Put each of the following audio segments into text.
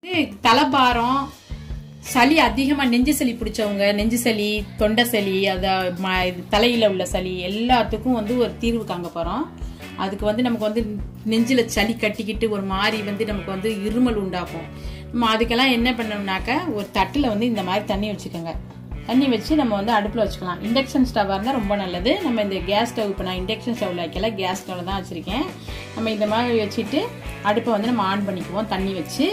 தலைபாரம் சளி அதிகமாக நெஞ்சு சளி பிடிச்சவங்க நெஞ்சு சளி தொண்டை சளி அதை ம தலையில் உள்ள சளி எல்லாத்துக்கும் வந்து ஒரு தீர்வு காங்க போகிறோம் அதுக்கு வந்து நமக்கு வந்து நெஞ்சில் சளி கட்டிக்கிட்டு ஒரு மாதிரி வந்து நமக்கு வந்து இருமல் உண்டாக்கும் நம்ம அதுக்கெல்லாம் என்ன பண்ணோம்னாக்க ஒரு தட்டில் வந்து இந்த மாதிரி தண்ணி வச்சுக்கோங்க தண்ணி வச்சு நம்ம வந்து அடுப்பில் வச்சுக்கலாம் இண்டக்ஷன் ஸ்டவ்வாக இருந்தால் ரொம்ப நல்லது நம்ம இந்த கேஸ் ஸ்டவ் இப்போ நான் இண்டக்ஷன் ஸ்டவ்வில் வைக்கல கேஸ் ஸ்டவ்வில் தான் வச்சுருக்கேன் நம்ம இந்த மாதிரி வச்சுட்டு அடுப்பை வந்து நம்ம ஆன் பண்ணிக்குவோம் தண்ணி வச்சு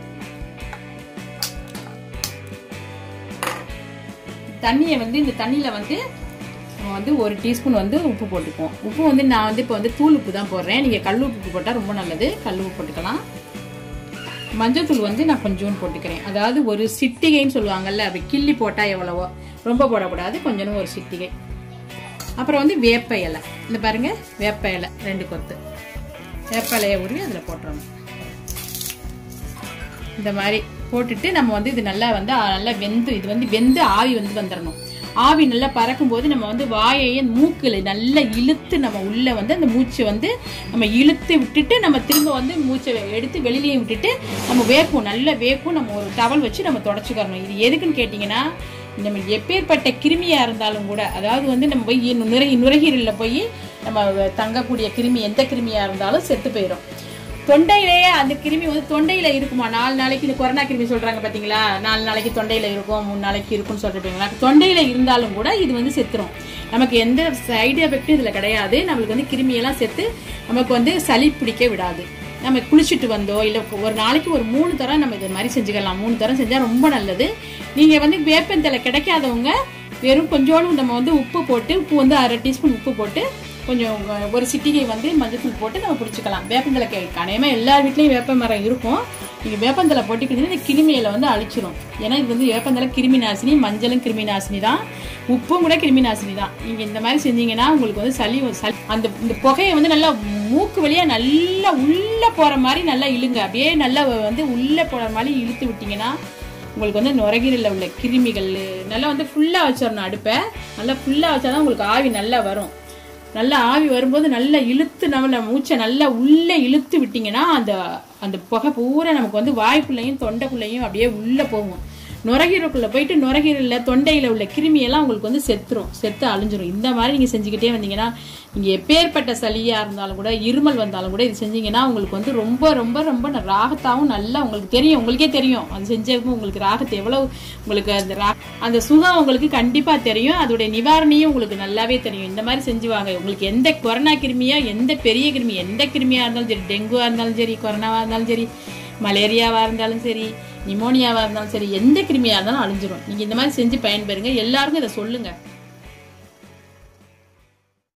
தண்ணியை வந்து இந்த தண்ணியில் வந்து நம்ம வந்து ஒரு டீஸ்பூன் வந்து உப்பு போட்டுக்குவோம் உப்பு வந்து நான் வந்து இப்போ வந்து தூள் உப்பு தான் போடுறேன் நீங்கள் கல் உப்பு போட்டால் ரொம்ப நல்லது கல் உப்பு போட்டுக்கலாம் மஞ்சள்தூள் வந்து நான் கொஞ்சோண்டு போட்டுக்கிறேன் அதாவது ஒரு சிட்டிகைன்னு சொல்லுவாங்கல்ல அப்படி கிள்ளி போட்டால் எவ்வளவோ ரொம்ப போடக்கூடாது கொஞ்சம் ஒரு சிட்டிகை அப்புறம் வந்து வேப்ப இலை இந்த பாருங்க வேப்ப இலை ரெண்டு கொத்து வேப்ப இலையை உருவி அதில் போட்டுறணும் இந்த மாதிரி போட்டுட்டு நம்ம வந்து இது நல்லா வந்து நல்லா வெந்து இது வந்து வெந்து ஆவி வந்து வந்துடணும் ஆவி நல்லா பறக்கும் போது நம்ம வந்து வாயையும் மூக்கில் நல்லா இழுத்து நம்ம உள்ள வந்து அந்த மூச்சை வந்து நம்ம இழுத்து விட்டுட்டு நம்ம திரும்ப வந்து மூச்சை எடுத்து வெளியிலேயே விட்டுட்டு நம்ம வேப்போம் நல்லா வேப்போம் நம்ம ஒரு டவல் வச்சு நம்ம தொடச்சிக்கிறணும் இது எதுக்குன்னு கேட்டிங்கன்னா நம்ம எப்பேற்பட்ட கிருமியா இருந்தாலும் கூட அதாவது வந்து நம்ம போய் நுரை நுரையீரலில் போய் நம்ம தங்கக்கூடிய கிருமி எந்த கிருமியா இருந்தாலும் செத்து போயிடும் தொண்டையிலேயே அந்த கிருமி வந்து தொண்டையில இருக்குமா நாலு நாளைக்கு இந்த கொரோனா கிருமி சொல்றாங்க பாத்தீங்களா நாலு நாளைக்கு தொண்டையில இருக்கும் மூணு நாளைக்கு இருக்கும்னு சொல்றீங்களா தொண்டையில இருந்தாலும் கூட இது வந்து செத்துரும் நமக்கு எந்த சைடு எஃபெக்டும் இதுல கிடையாது நம்மளுக்கு வந்து கிருமியெல்லாம் செத்து நமக்கு வந்து சளி பிடிக்க விடாது நம்ம குளிச்சுட்டு வந்தோ இல்லை ஒரு நாளைக்கு ஒரு மூணு தரம் நம்ம இது மாதிரி செஞ்சுக்கலாம் மூணு தரம் செஞ்சால் ரொம்ப நல்லது நீங்கள் வந்து வேப்பந்தலை கிடைக்காதவங்க வெறும் கொஞ்சோண்டு நம்ம வந்து உப்பு போட்டு உப்பு வந்து அரை டீஸ்பூன் உப்பு போட்டு கொஞ்சம் ஒரு சிட்டிகை வந்து மஞ்சள் போட்டு நம்ம பிடிச்சிக்கலாம் வேப்பந்தலை கனையமாக எல்லார் வீட்லேயும் வேப்ப மரம் இருக்கும் நீங்கள் வேப்பந்தலை போட்டுக்கிட்டீங்கன்னா இந்த கிருமியில வந்து அழிச்சிரும் ஏன்னா இது வந்து வேப்பந்தலை கிருமி நாசினி மஞ்சளும் கிருமி நாசினி தான் உப்பும் கூட கிருமி நாசினி தான் நீங்கள் இந்த மாதிரி செஞ்சீங்கன்னா உங்களுக்கு வந்து சளி சளி அந்த இந்த புகையை வந்து நல்லா மூக்கு வழியாக நல்லா உள்ளே போகிற மாதிரி நல்லா இழுங்க அப்படியே நல்லா வந்து உள்ளே போகிற மாதிரி இழுத்து விட்டீங்கன்னா உங்களுக்கு வந்து நுரையீரலில் உள்ள கிருமிகள் நல்லா வந்து ஃபுல்லாக வச்சிடணும் அடுப்பை நல்லா ஃபுல்லாக வச்சா தான் உங்களுக்கு ஆவி நல்லா வரும் நல்லா ஆவி வரும்போது நல்லா இழுத்து நம்ம மூச்சை நல்லா உள்ளே இழுத்து விட்டிங்கன்னா அந்த அந்த புகை பூரா நமக்கு வந்து வாய்க்குள்ளேயும் தொண்டைக்குள்ளேயும் அப்படியே உள்ளே போகும் நுரகீரலுக்குள்ள போயிட்டு நுரகீரலில் தொண்டையில் உள்ள கிருமியெல்லாம் உங்களுக்கு வந்து செத்துரும் செத்து அழிஞ்சிரும் இந்த மாதிரி நீங்கள் செஞ்சுக்கிட்டே வந்தீங்கன்னா நீங்கள் எப்பேற்பட்ட சளியாக இருந்தாலும் கூட இருமல் வந்தாலும் கூட இது செஞ்சீங்கன்னா உங்களுக்கு வந்து ரொம்ப ரொம்ப ரொம்ப ராகத்தாகவும் நல்லா உங்களுக்கு தெரியும் உங்களுக்கே தெரியும் அது செஞ்சப்போ உங்களுக்கு ராகத்தை எவ்வளோ உங்களுக்கு அந்த ரா அந்த சுகம் உங்களுக்கு கண்டிப்பாக தெரியும் அதோடைய நிவாரணியும் உங்களுக்கு நல்லாவே தெரியும் இந்த மாதிரி செஞ்சுவாங்க உங்களுக்கு எந்த கொரோனா கிருமியா எந்த பெரிய கிருமி எந்த கிருமியாக இருந்தாலும் சரி டெங்குவாக இருந்தாலும் சரி கொரோனாவாக இருந்தாலும் சரி மலேரியாவாக இருந்தாலும் சரி நிமோனியாவாக இருந்தாலும் சரி எந்த கிருமியாக இருந்தாலும் அழிஞ்சிரும் நீங்கள் இந்த மாதிரி செஞ்சு பயன்பெறுங்க எல்லாருக்கும் இதை சொல்லுங்கள்